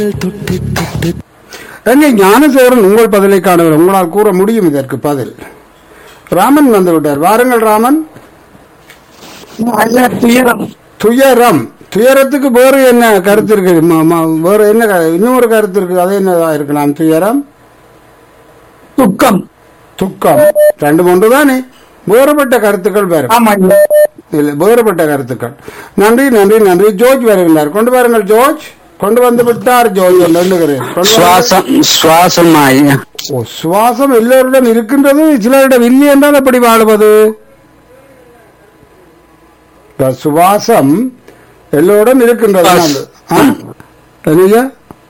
எங்கே ஞானசேகரன் உங்கள் பதிலை காணவர் உங்களால் கூற முடியும் இதற்கு பதில் ராமன் வந்து விட்டார் வாருங்கள் ராமன் ஐயா துயரம் துயரம் துயரத்துக்கு வேறு என்ன கருத்து இருக்கு ம- ம- வேறு என்ன க- இன்னொரு கருத்து இருக்கு அது என்னதா இருக்கலாம் துயரம் துக்கம் துக்கம் ரெண்டு மூன்று தானே வேறுபட்ட கருத்துக்கள் வேறு ஆமா ஐயா இல்லை வேறுபட்ட கருத்துக்கள் நன்றி நன்றி நன்றி ஜோர்ஜ் வருகின்றார் கொண்டு வாருங்கள் ஜோர்ஜ் கொண்டு வந்து விட்டார் ஜோர்ஜ் எண்ணுகிறேன் கொண்டு வாருங்கள். சுவாசம் சுவாசம் ஐயா ஓ சுவாசம் எல்லோரிடம் இருக்கின்றது சிலரிடம் இல்லை என்றால் எப்படி வாழ்வது இந்த சுவாசம் எல்லோரிடம் இருக்கின்றது சுவாசம். ஆ? என்னய்யா?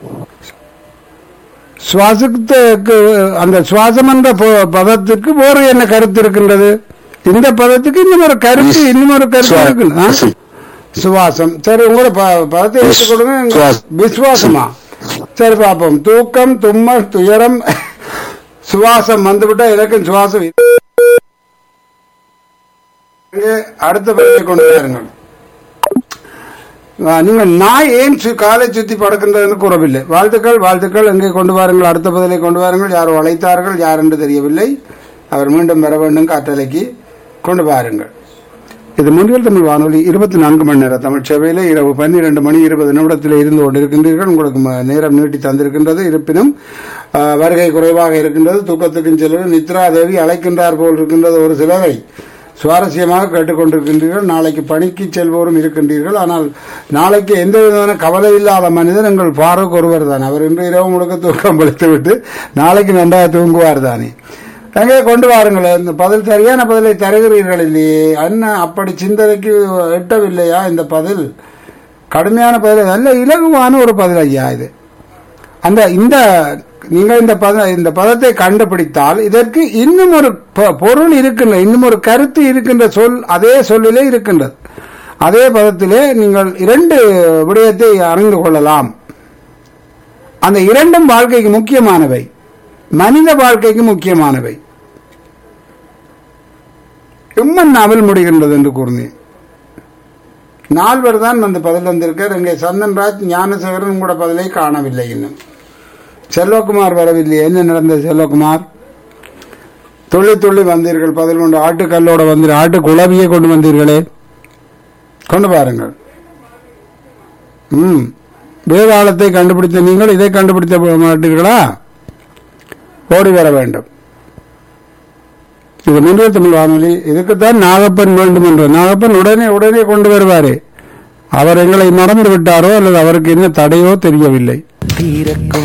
சுவாசத்துக்கு அந்த சுவாசம் என்ற ப- பதத்துக்கு வேறு என்ன கருத்து இருக்கின்றது இந்த பதத்துக்கு இன்னும் ஒரு கருத்து இன்னும் ஒரு கருத்து இருக்கு ஆ? சுவாசம். சுவாசம் சரி உங்களோட ப- பதத்தை எடுத்துக் கொடுங்க சுவாசம். விசுவாசமா சரி பாப்போம் தூக்கம் தும்மல் துயரம் சுவாசம் வந்துவிட்டா எனக்கும் சுவாசம் இ- இங்கே அடுத்த பதிலை கொண்டு வாருங்கள் ஆ, நீங்கள் நாய் ஏன் சு- காலை சுத்தி படுக்கின்றதுன்னு கூறவில்லை வாழ்த்துக்கள் வாழ்த்துக்கள் எங்கே கொண்டு வாருங்கள் அடுத்த பதிலை கொண்டு வாருங்கள் யாரோ அழைத்தார்கள் யார் என்று தெரியவில்லை அவர் மீண்டும் வர வேண்டும் காற்றலைக்கு கொண்டு வாருங்கள் இது முன்னில் தமிழ் வானொலி இருபத்தி நான்கு மணி நேர தமிழ் சேவையில இரவு பன்னிரண்டு மணி இருபது நிமிடத்தில் இருந்து கொண்டிருக்கின்றீர்கள் உங்களுக்கு ம- நேரம் நீட்டி தந்திருக்கின்றது இருப்பினும் ஆ, வருகை குறைவாக இருக்கின்றது தூக்கத்துக்கும் சிலர் நித்ரா தேவி அழைக்கின்றார் போல் இருக்கின்றது ஒரு சிலரை சுவாரஸ்யமாக கேட்டுக்கொண்டிருக்கின்றீர்கள் நாளைக்கு பணிக்கு செல்வோரும் இருக்கின்றீர்கள் ஆனால் நாளைக்கு எந்த விதமான கவலை இல்லாத மனிதன் எங்கள் ஃபாரூக் ஒருவர் தான் அவர் இன்று இரவு முழுக்க தூக்கம் பழித்து விட்டு நாளைக்கு நன்றாக தூங்குவார் தானே அங்கே கொண்டு வாருங்களேன் இந்த பதில் சரியான பதிலை தருகிறீர்கள் இல்லையே அண்ணா அப்படி சிந்தனைக்கு எட்டவில்லையா இந்த பதில் கடுமையான பதில் நல்ல இலகுவான ஒரு பதில் ஐயா இது அந்த இந்த நீங்கள் இந்த பத இந்த பதத்தை கண்டுபிடித்தால் இதற்கு இன்னும் ஒரு பொ- பொருள் இருக்கின்ற இன்னும் ஒரு கருத்து இருக்கின்ற சொல் அதே சொல்லிலே இருக்கின்றது அதே பதத்திலே நீங்கள் இரண்டு விடயத்தை அறிந்து கொள்ளலாம் அந்த இரண்டும் வாழ்க்கைக்கு முக்கியமானவை மனித வாழ்க்கைக்கு முக்கியமானவை இம்மன்னாவில் முடிகின்றது என்று கூறினேன் நால்வர் தான் அந்த பதில் வந்திருக்கார் இங்கே சந்தன்ராஜ் ஞானசேகரன் கூட பதிலை காணவில்லை இன்னும் செல்வகுமார் வரவில்லை என்ன நடந்தது செல்வகுமார் துள்ளி துள்ளி வந்தீர்கள் பதில் கொண்டு ஆட்டுக்கல்லோட வந்தீர்கள் ஆட்டு குழவியை கொண்டு வந்தீர்களே கொண்டு பாருங்கள் ம் வேதாளத்தை கண்டுபிடித்த நீங்கள் இதை கண்டுபிடித்த மாட்டீர்களா ஓடி வர வேண்டும் இது முன்னிய தமிழ் வானொலி இதுக்குத்தான் நாகப்பன் வேண்டும் என்று நாகப்பன் உடனே உடனே கொண்டு வருவாரு அவர் எங்களை மறந்து விட்டாரோ அல்லது அவருக்கு என்ன தடையோ தெரியவில்லை